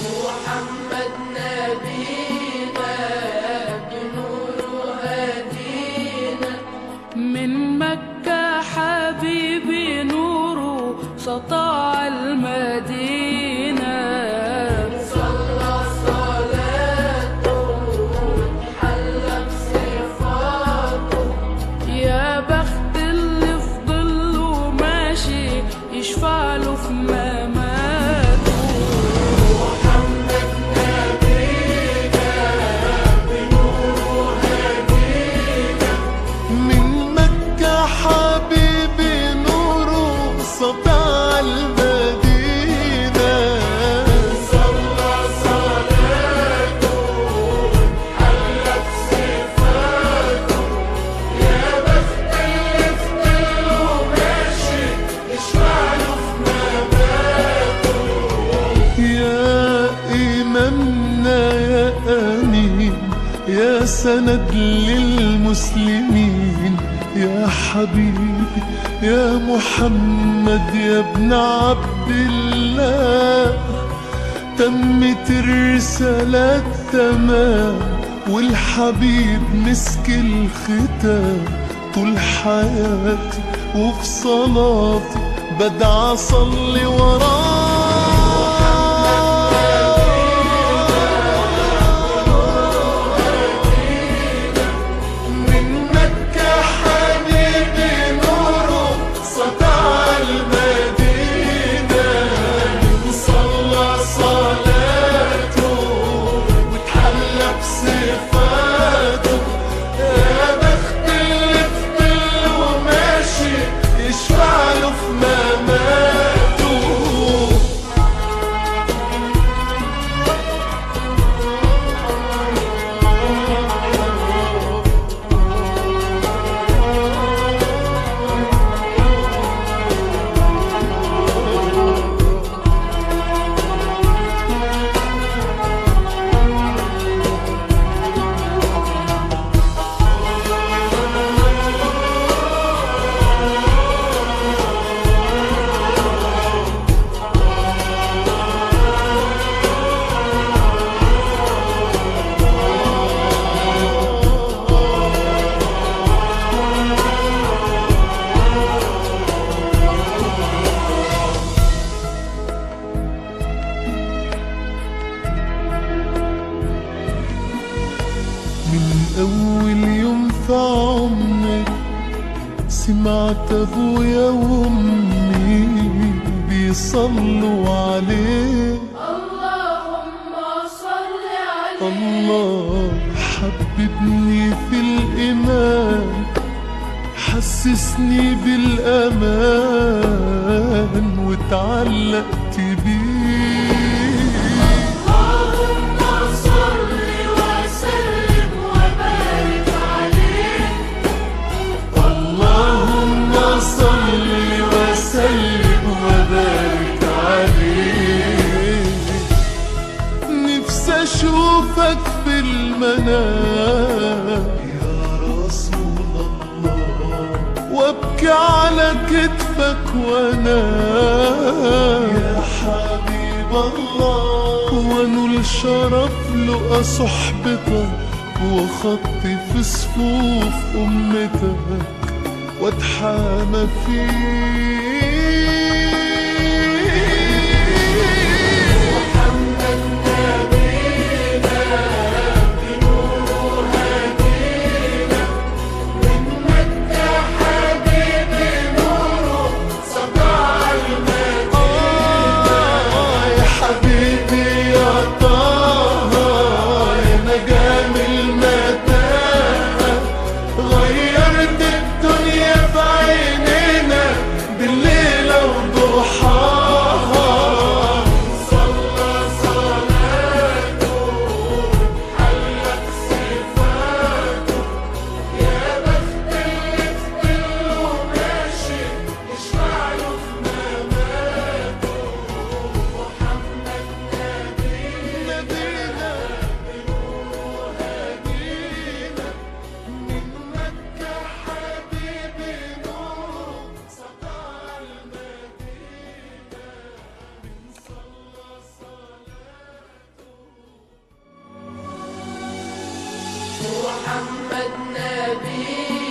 محمد نبينا بنور هدينا من مكة حبيبي نوره سطع المدينة صلى صلاته حلى بصفاته يا بخت اللي في ظله ماشي يشفع له في مماته محمد نبينا بنور هدينا من مكة حبيبي نوره سطع المدينة صلى صلاته حلى بصفاته يا بخت اللي في ظله ماشي يشفع له في مماته يا إمامنا يا أمين يا سند للمسلمين يا حبيبي يا محمد يا ابن عبد الله تمت الرسالة تمام والحبيب مسك الختام طول حياتي وفي صلاتي بدعى أصلي وراه من مكة حبيبي نوره سطع المدينة صلى صلاته وتحلى بصفاته يا بخت اللي في ظله ماشي يشفع له في مماته من أول يوم في عمري سمعت أبويا وأمي بيصلوا عليه اللهم صل عليه الله حببني في الإيمان حسسني بالأمان واتعلقت بيه اللهم صل وسلم وبارك عليه اللهم صل وسلم وبارك عليه نفسي اشوفك في المنام يا رسول الله وابكي على كتفك وانام يا حبيب الله وانول شرف لقى صحبتك وخطي في صفوف امتك واتحامى فيك محمد نبينا بنور هدينا من مكة حبيبي نوره سطع المدينة آه يا حبيبي يا طه يا نجم المتاهة غيرت الدنيا في عينينا بالليل محمد نبينا